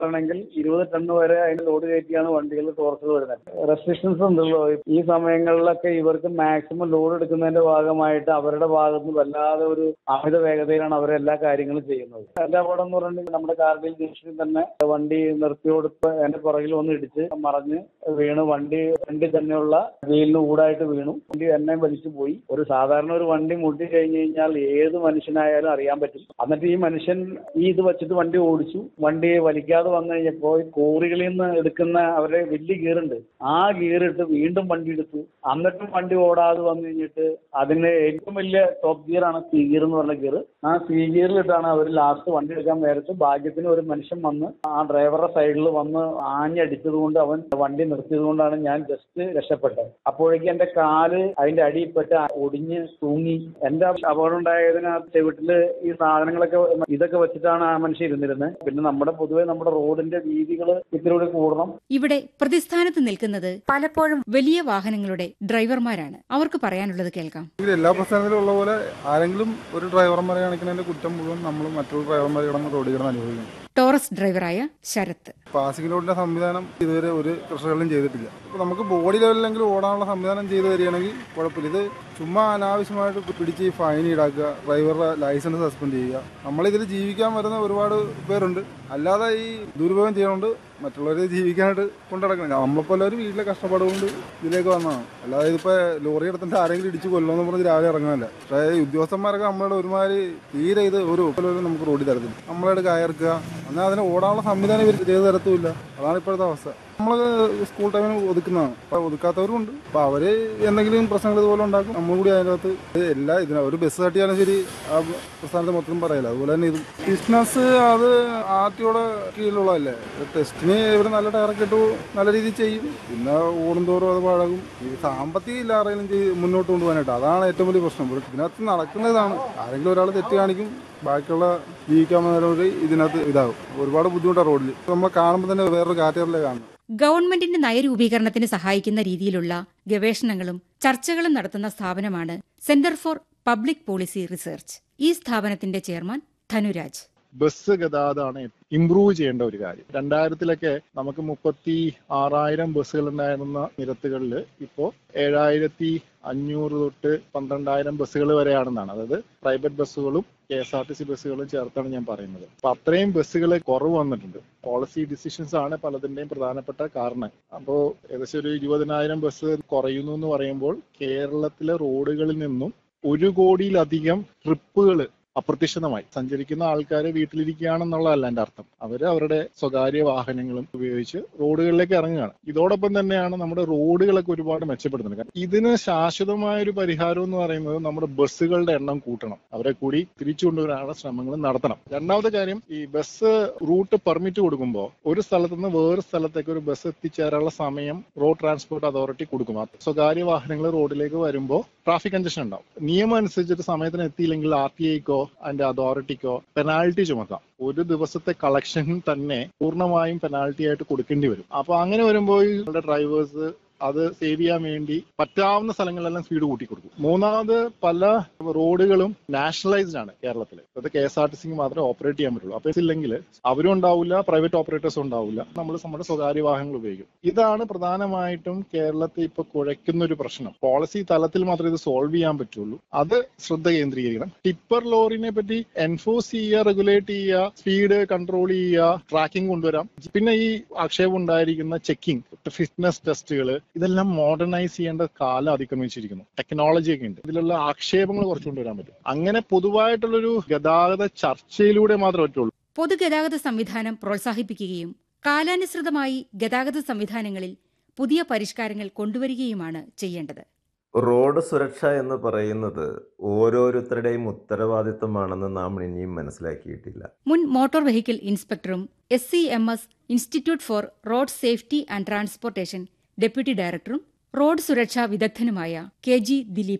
ആണെങ്കിൽ ഇരുപത് ടൺ വരെ അതിന് ലോഡ് കയറ്റിയാണ് വണ്ടികൾ ടോറസുകൾ വരുന്നത് റെസ്ട്രിക്ഷൻസ് ഉണ്ടല്ലോ ഈ സമയങ്ങളിലൊക്കെ ഇവർക്ക് മാക്സിമം ലോഡ് എടുക്കുന്നതിന്റെ ഭാഗമായിട്ട് അവരുടെ ഭാഗത്ത് നിന്ന് വല്ലാതെ ഒരു അമിത വേഗതയിലാണ് അവർ എല്ലാ കാര്യങ്ങളും ചെയ്യുന്നത് എന്റെ അപകടം എന്ന് പറഞ്ഞിട്ടുണ്ടെങ്കിൽ നമ്മുടെ കാർഗിൽ ജംഗ്ഷനിൽ തന്നെ വണ്ടി നിർത്തിയോടുത്ത് എന്റെ പുറകിൽ വന്ന് ഇടിച്ച് മറിഞ്ഞ് വീണ് വണ്ടി ഫ്രണ്ടിൽ തന്നെയുള്ള വീലിന് ഊടായിട്ട് വീണു വണ്ടി എന്നെ വലിച്ചു പോയി ഒരു സാധാരണ ഒരു വണ്ടി മുട്ടി കഴിഞ്ഞ് കഴിഞ്ഞാൽ ഏത് മനുഷ്യനായാലും അറിയാൻ പറ്റും എന്നിട്ട് ഈ മനുഷ്യൻ ഈ ഇത് വെച്ചിട്ട് വണ്ടി ഓടിച്ചു വണ്ടി വലിക്കാതെ വന്നു കഴിഞ്ഞപ്പോൾ ഈ കോറികളിൽ നിന്ന് എടുക്കുന്ന അവരുടെ വലിയ ഗിയറുണ്ട് ആ ഗിയർ ഇട്ട് വീണ്ടും വണ്ടി എടുത്തു എന്നിട്ടും വണ്ടി ഓടാതെ വന്നു കഴിഞ്ഞിട്ട് അതിന് ഏറ്റവും വലിയ ടോപ്പ് ഗിയർ ആണ് സി ഗിയർ എന്ന് പറഞ്ഞ ഗിയർ ആ സി ഗിയറിലിട്ടാണ് അവർ ലാസ്റ്റ് വണ്ടി എടുക്കാൻ നേരത്ത് ഭാഗ്യത്തിന് ഒരു മനുഷ്യൻ വന്ന് ആ ഡ്രൈവറുടെ സൈഡിൽ വന്ന് ആഞ്ഞടിച്ചത് കൊണ്ട് അവൻ വണ്ടി നിർത്തിയത് കൊണ്ടാണ് ഞാൻ ജസ്റ്റ് രക്ഷപ്പെട്ടത് അപ്പോഴേക്കും എന്റെ കാല് അതിന്റെ അടിയിൽപ്പെട്ട് ഒടിഞ്ഞ് തൂങ്ങി എന്റെ അപകടം ഉണ്ടായതിനകത്ത് ചെവിട്ടില് ഈ സാധനങ്ങളൊക്കെ ഇതൊക്കെ വെച്ചിട്ടാണ് ആ മനുഷ്യൻ ഇരുന്നിരുന്നത് പിന്നെ നമ്മുടെ പൊതുവെ നമ്മുടെ റോഡിന്റെ വീതികൾ ഇത്തിരി കൂടി കൂടണം ഇവിടെ പ്രതിസ്ഥാനത്ത് നിൽക്കുന്നത് പലപ്പോഴും വലിയ വാഹനങ്ങളുടെ ഡ്രൈവർമാരാണ് അവർക്ക് പറയാനുള്ളത് കേൾക്കാം ഇതിൽ എല്ലാ പ്രസ്ഥാനത്തിലും ഉള്ള പോലെ ആരെങ്കിലും ഒരു ഡ്രൈവർമാരെ കാണിക്കുന്നതിന്റെ കുറ്റം മുഴുവൻ നമ്മൾ മറ്റുള്ള ഡ്രൈവർമാരെ കിടന്ന് റോഡിൽ കിടന്ന് അനുഭവിക്കും ടോറസ് ഡ്രൈവറായ ശരത്ത് പാസിംഗ് റോഡിന്റെ സംവിധാനം ഇതുവരെ ഒരു കൃഷികളിലും ചെയ്തിട്ടില്ല അപ്പോൾ നമുക്ക് ബോഡി ലെവലിലെങ്കിലും ഓടാനുള്ള സംവിധാനം ചെയ്തു തരികയാണെങ്കിൽ കുഴപ്പമില്ല ഇത് ചുമ്മാ അനാവശ്യമായിട്ട് പിടിച്ച് ഈ ഫൈൻ ഈടാക്കുക ഡ്രൈവറുടെ ലൈസൻസ് സസ്പെൻഡ് ചെയ്യുക നമ്മളിതിൽ ജീവിക്കാൻ വരുന്ന ഒരുപാട് പേരുണ്ട് അല്ലാതെ ഈ ദുരുപയോഗം ചെയ്യുന്നുണ്ട് മറ്റുള്ളവരെ ജീവിക്കാനായിട്ട് കൊണ്ടുനടക്കണം നമ്മളെപ്പോലെ ഒരു വീട്ടിലെ കഷ്ടപ്പാട് കൊണ്ട് ഇതിലേക്ക് വന്നതാണ് അല്ലാതെ ഇതിപ്പോൾ ലോറി എടുത്തിട്ട് ആരെങ്കിലും ഇടിച്ച് കൊല്ലുമെന്ന് പറഞ്ഞ് രാവിലെ ഇറങ്ങാനല്ല പക്ഷേ ഈ ഉദ്യോഗസ്ഥന്മാരൊക്കെ നമ്മളോട് ഒരുമാതിരി തീരെ ഇത് ഒരു പോലും നമുക്ക് റോഡിൽ തരത്തില്ല നമ്മളോട് കയർക്കുക എന്നാൽ അതിന് ഓടാനുള്ള സംവിധാനം ഇവർ ചെയ്തു തരത്തുമില്ല അതാണ് ഇപ്പോഴത്തെ അവസ്ഥ നമ്മൾ സ്കൂൾ ടൈമിന് ഒതുക്കുന്നതാണ് അപ്പോൾ ഒതുക്കാത്തവരും ഉണ്ട് അപ്പോൾ അവർ എന്തെങ്കിലും പ്രശ്നങ്ങൾ ഇതുപോലെ ഉണ്ടാക്കും നമ്മളും കൂടി അതിനകത്ത് ഇത് എല്ലാ ഇതിന് ഒരു ബസ് തട്ടിയാലും ശരി ആ പ്രസ്ഥാനത്ത് മൊത്തം പറയില്ല അതുപോലെ തന്നെ ഇത് ബിസിനസ് അത് ആർട്ടിയുടെ കീഴിലുള്ളതല്ലേ ടെസ്റ്റിന് ഇവർ നല്ല ടയറൊക്കെ ഇട്ടു നല്ല രീതിയിൽ ചെയ്യും പിന്നെ ഓടുന്തോറും അത് പഴകും ഈ സാമ്പത്തികം ഇല്ല ആരെങ്കിലും ചെയ്ത് മുന്നോട്ട് കൊണ്ടുപോകാനായിട്ട് അതാണ് ഏറ്റവും വലിയ പ്രശ്നം ഇവിടെ ഇതിനകത്ത് നടക്കുന്നതാണ് ആരെങ്കിലും ഒരാൾ തെറ്റ് കാണിക്കും ബാക്കിയുള്ള ജീവിക്കാൻ വന്നവർ ഇതിനകത്ത് ഇതാവും ഒരുപാട് ബുദ്ധിമുട്ടാണ് റോഡിൽ നമ്മൾ കാണുമ്പോൾ തന്നെ വേറൊരു കാറ്റഗറിലേ കാണുന്നത് ഗവൺമെന്റിന്റെ നയരൂപീകരണത്തിന് സഹായിക്കുന്ന രീതിയിലുള്ള ഗവേഷണങ്ങളും ചർച്ചകളും നടത്തുന്ന സ്ഥാപനമാണ് centre for public policy research ഈ സ്ഥാപനത്തിന്റെ ചെയർമാൻ ധനുരാജ് ബസ് ഗതാഗതമാണ് ഇംപ്രൂവ് ചെയ്യേണ്ട ഒരു കാര്യം രണ്ടായിരത്തിലൊക്കെ നമുക്ക് മുപ്പത്തി ആറായിരം ബസ്സുകൾ ഉണ്ടായിരുന്ന നിരത്തുകളിൽ ഇപ്പോൾ ഏഴായിരത്തി അഞ്ഞൂറ് തൊട്ട് പന്ത്രണ്ടായിരം ബസ്സുകൾ വരെയാണെന്നാണ് അതായത് പ്രൈവറ്റ് ബസ്സുകളും K S R T C ബസ്സുകളും ചേർത്താണ് ഞാൻ പറയുന്നത് അപ്പൊ അത്രയും ബസ്സുകൾ കുറവ് വന്നിട്ടുണ്ട് പോളിസി ഡിസിഷൻസ് ആണ് പലതിന്റെയും പ്രധാനപ്പെട്ട കാരണം അപ്പോൾ ഏകദേശം ഒരു ഇരുപതിനായിരം ബസ് കുറയുന്നു എന്ന് പറയുമ്പോൾ കേരളത്തിലെ റോഡുകളിൽ നിന്നും ഒരു കോടിയിലധികം ട്രിപ്പുകൾ അപ്രത്യക്ഷിതമായി സഞ്ചരിക്കുന്ന ആൾക്കാർ വീട്ടിലിരിക്കുകയാണെന്നുള്ളതല്ല എൻ്റെ അർത്ഥം അവർ അവരുടെ സ്വകാര്യ വാഹനങ്ങളും ഉപയോഗിച്ച് റോഡുകളിലേക്ക് ഇറങ്ങുകയാണ് ഇതോടൊപ്പം തന്നെയാണ് നമ്മുടെ റോഡുകളൊക്കെ ഒരുപാട് മെച്ചപ്പെടുന്നത് കാരണം ഇതിന് ശാശ്വതമായ ഒരു പരിഹാരം എന്ന് പറയുന്നത് നമ്മുടെ ബസ്സുകളുടെ എണ്ണം കൂട്ടണം അവരെ കൂടി തിരിച്ചു കൊണ്ടുവരാനുള്ള ശ്രമങ്ങൾ നടത്തണം രണ്ടാമത്തെ കാര്യം ഈ ബസ് റൂട്ട് പെർമിറ്റ് കൊടുക്കുമ്പോൾ ഒരു സ്ഥലത്ത് നിന്ന് വേറെ സ്ഥലത്തേക്ക് ഒരു ബസ് എത്തിച്ചേരാനുള്ള സമയം റോഡ് ട്രാൻസ്പോർട്ട് അതോറിറ്റി കൊടുക്കും അത് സ്വകാര്യ വാഹനങ്ങൾ റോഡിലേക്ക് വരുമ്പോൾ ട്രാഫിക് കൺജഷൻ ഉണ്ടാവും നിയമം അനുസരിച്ചിട്ട് സമയത്തിന് എത്തിയില്ലെങ്കിൽ ആർ ടി ഐക്കോ അതിന്റെ അതോറിറ്റിക്കോ പെനാൽറ്റി ചുമത്താം ഒരു ദിവസത്തെ കളക്ഷൻ തന്നെ പൂർണ്ണമായും പെനാൽറ്റി ആയിട്ട് കൊടുക്കേണ്ടി വരും അപ്പൊ അങ്ങനെ വരുമ്പോൾ ഡ്രൈവേഴ്സ് അത് സേവ് ചെയ്യാൻ വേണ്ടി പറ്റാവുന്ന സ്ഥലങ്ങളിലെല്ലാം സ്പീഡ് കൂട്ടി കൊടുക്കും മൂന്നാമത് പല റോഡുകളും നാഷണലൈസ്ഡ് ആണ് കേരളത്തിൽ അത് കെ എസ് ആർ ടി സിക്ക് മാത്രമേ ഓപ്പറേറ്റ് ചെയ്യാൻ പറ്റുള്ളൂ അപ്പൊ ഇല്ലെങ്കിൽ അവരും ഉണ്ടാവില്ല പ്രൈവറ്റ് ഓപ്പറേറ്റേഴ്സും ഉണ്ടാവില്ല നമ്മൾ നമ്മുടെ സ്വകാര്യ വാഹനങ്ങൾ ഉപയോഗിക്കും ഇതാണ് പ്രധാനമായിട്ടും കേരളത്തെ ഇപ്പൊ കുഴയ്ക്കുന്ന ഒരു പ്രശ്നം പോളിസി തലത്തിൽ മാത്രമേ ഇത് സോൾവ് ചെയ്യാൻ പറ്റുള്ളൂ അത് ശ്രദ്ധ കേന്ദ്രീകരിക്കണം ടിപ്പർ ലോറിനെ പറ്റി എൻഫോഴ്സ് ചെയ്യുക റെഗുലേറ്റ് ചെയ്യുക സ്പീഡ് കൺട്രോൾ ചെയ്യുക ട്രാക്കിംഗ് കൊണ്ടുവരാം പിന്നെ ഈ ആക്ഷേപം ഉണ്ടായിരിക്കുന്ന ചെക്കിംഗ് ഫിറ്റ്നസ് ടെസ്റ്റുകൾ ഇതെല്ലാം മോഡേണൈസ് ചെയ്യേണ്ട കാലം അതിക്രമിച്ചിരിക്കുന്നു ടെക്നോളജി ഒക്കെ ഉണ്ട് ഇതിലുള്ള ആക്ഷേപങ്ങൾ കുറച്ച് കൊണ്ടുവരാൻ പറ്റും അങ്ങനെ പൊതുവായിട്ടുള്ളൊരു ഗതാഗത ചർച്ചയിലൂടെ മാത്രമേ പറ്റുള്ളൂ പൊതുഗതാഗത സംവിധാനം പ്രോത്സാഹിപ്പിക്കുകയും കാലാനുസൃതമായി ഗതാഗത സംവിധാനങ്ങളിൽ പുതിയ പരിഷ്കാരങ്ങൾ കൊണ്ടുവരികയുമാണ് ചെയ്യേണ്ടത് റോഡ് സുരക്ഷ എന്ന് പറയുന്നത് ഓരോരുത്തരുടെയും ഉത്തരവാദിത്തമാണെന്ന് നാം ഇനിയും മനസ്സിലാക്കിയിട്ടില്ല മുൻ മോട്ടോർ വെഹിക്കിൾ ഇൻസ്പെക്ടറും S C M S institute for road safety and transportation deputy ഡയറക്ടറും റോഡ് സുരക്ഷാ വിദഗ്ധനുമായ കെ ജി ദിലീപ് കുമാർ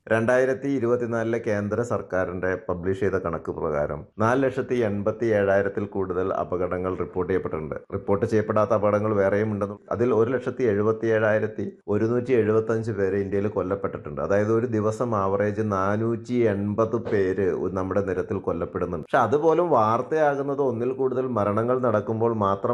രണ്ടായിരത്തി ഇരുപത്തിനാലിലെ കേന്ദ്ര സർക്കാരിന്റെ പബ്ലിഷ് ചെയ്ത കണക്ക് പ്രകാരം നാല് ലക്ഷത്തി എൺപത്തി ഏഴായിരത്തിൽ കൂടുതൽ അപകടങ്ങൾ റിപ്പോർട്ട് ചെയ്യപ്പെട്ടിട്ടുണ്ട് റിപ്പോർട്ട് ചെയ്യപ്പെടാത്ത അപകടങ്ങൾ വേറെയും ഉണ്ടെന്നും അതിൽ ഒരു ലക്ഷത്തി എഴുപത്തി ഏഴായിരത്തി ഒരുന്നൂറ്റി എഴുപത്തി അഞ്ച് പേര് ഇന്ത്യയിൽ കൊല്ലപ്പെട്ടിട്ടുണ്ട് അതായത് ഒരു ദിവസം ആവറേജ് നാനൂറ്റി എൺപത് പേര് നമ്മുടെ നിരത്തിൽ കൊല്ലപ്പെടുന്നുണ്ട് പക്ഷെ അതുപോലും വാർത്തയാകുന്നത് ഒന്നിൽ കൂടുതൽ മരണങ്ങൾ നടക്കുമ്പോൾ മാത്രം